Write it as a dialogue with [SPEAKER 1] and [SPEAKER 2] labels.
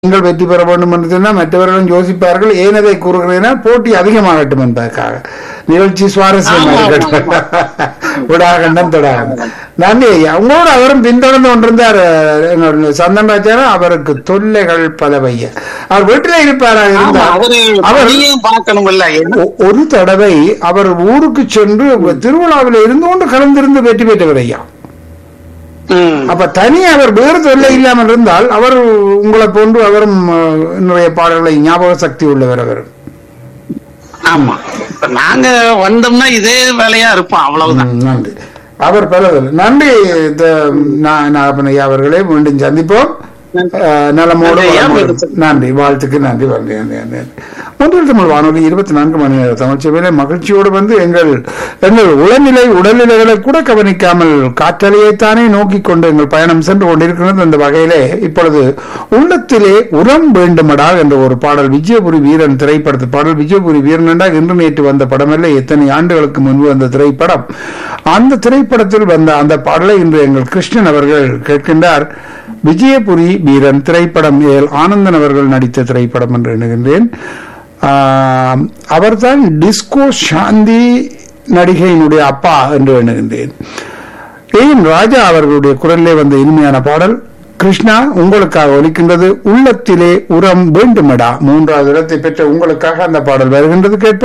[SPEAKER 1] நீங்கள் வெற்றி பெற வேண்டும் என்று சொன்னால் மற்றவர்களும் யோசிப்பார்கள் ஏன் அதை கூறுகிறேன்னா போட்டி அதிகமாகட்டும் என்பதற்காக நிகழ்ச்சி சுவாரஸ்யமாக
[SPEAKER 2] ஆமா,
[SPEAKER 1] இருக்கட்டும் உடாகண்டம் தொடாகண்டம் நன்றி ஐயா உங்களோட அவரும் பின்தொடர்ந்து கொண்டிருந்தார் எங்களுடைய சந்தன் ராஜாரா அவருக்கு தொல்லைகள் பலவைய அவர் வீட்டிலே இருப்பாராக
[SPEAKER 2] ஆமா,
[SPEAKER 1] இருந்தார்
[SPEAKER 2] அவரு
[SPEAKER 1] அவர்
[SPEAKER 2] பணியும் பார்க்கணும்ல என்ன-
[SPEAKER 1] ஒ- ஒரு தடவை அவர் ஊருக்கு சென்று திருவிழாவில் இருந்து கொண்டு கலந்திருந்து வெற்றி பெற்றவர் ஐயா
[SPEAKER 2] ம்.
[SPEAKER 1] அப்ப தனி அவர் வேறு தொல்லை இல்லாமல் இருந்தால் அவர் உங்களை போன்று அவரும் அஹ், நிறைய பாடல்களை ஞாபக சக்தி உள்ளவர் அவர்
[SPEAKER 2] ஆமா இப்ப நாங்க வந்தோம்னா இதே வேலையா இருப்போம் அவ்வளவுதான்
[SPEAKER 1] ம், நன்றி அவர் பலதில் நன்றி த- நா- நாகப்பன் ஐயா அவர்களே மீண்டும் சந்திப்போம் அஹ், நலமோடு
[SPEAKER 2] நன்றி ஐயா,
[SPEAKER 1] வளமோடு.
[SPEAKER 2] மீண்டும்
[SPEAKER 1] நன்றி வாழ்த்துக்கு நன்றி நன்றி நன்றி நன்றி ஒன்றில் தமிழ் வானொலி இருபத்தி நான்கு மணி நேர தமிழ் சேவையில மகிழ்ச்சியோடு வந்து எங்கள் எங்கள் உளநிலை உடல்நிலைகளை கூட கவனிக்காமல் காற்றலையைத்தானே நோக்கி கொண்டு எங்கள் பயணம் சென்று கொண்டிருக்கிறது அந்த வகையிலே இப்பொழுது உள்ளத்திலே உரம் வேண்டுமடா என்ற ஒரு பாடல் விஜயபுரி வீரன் திரைப்படத்து பாடல் விஜயபுரி வீரன் என்றால் இன்று நேற்று வந்த படமல்ல எத்தனை ஆண்டுகளுக்கு முன்பு வந்த திரைப்படம் அந்த திரைப்படத்தில் வந்த அந்த பாடலை இன்று எங்கள் கிருஷ்ணன் அவர்கள் கேட்கின்றார் விஜயபுரி வீரன் திரைப்படம் ஏல் ஆனந்தன் அவர்கள் நடித்த திரைப்படம் என்று எண்ணுகின்றேன் ஆம், அவர்தான் டிஸ்கோ சாந்தி நடிகையினுடைய அப்பா என்று எண்ணுகின்றேன் ஏன் ராஜா அவர்களுடைய குரலிலே வந்த இனிமையான பாடல் கிருஷ்ணா உங்களுக்காக ஒலிக்கின்றது உள்ளத்திலே உரம் வேண்டுமடா மூன்றாவது இடத்தை பெற்ற உங்களுக்காக அந்த பாடல் வருகின்றது கேட்போம்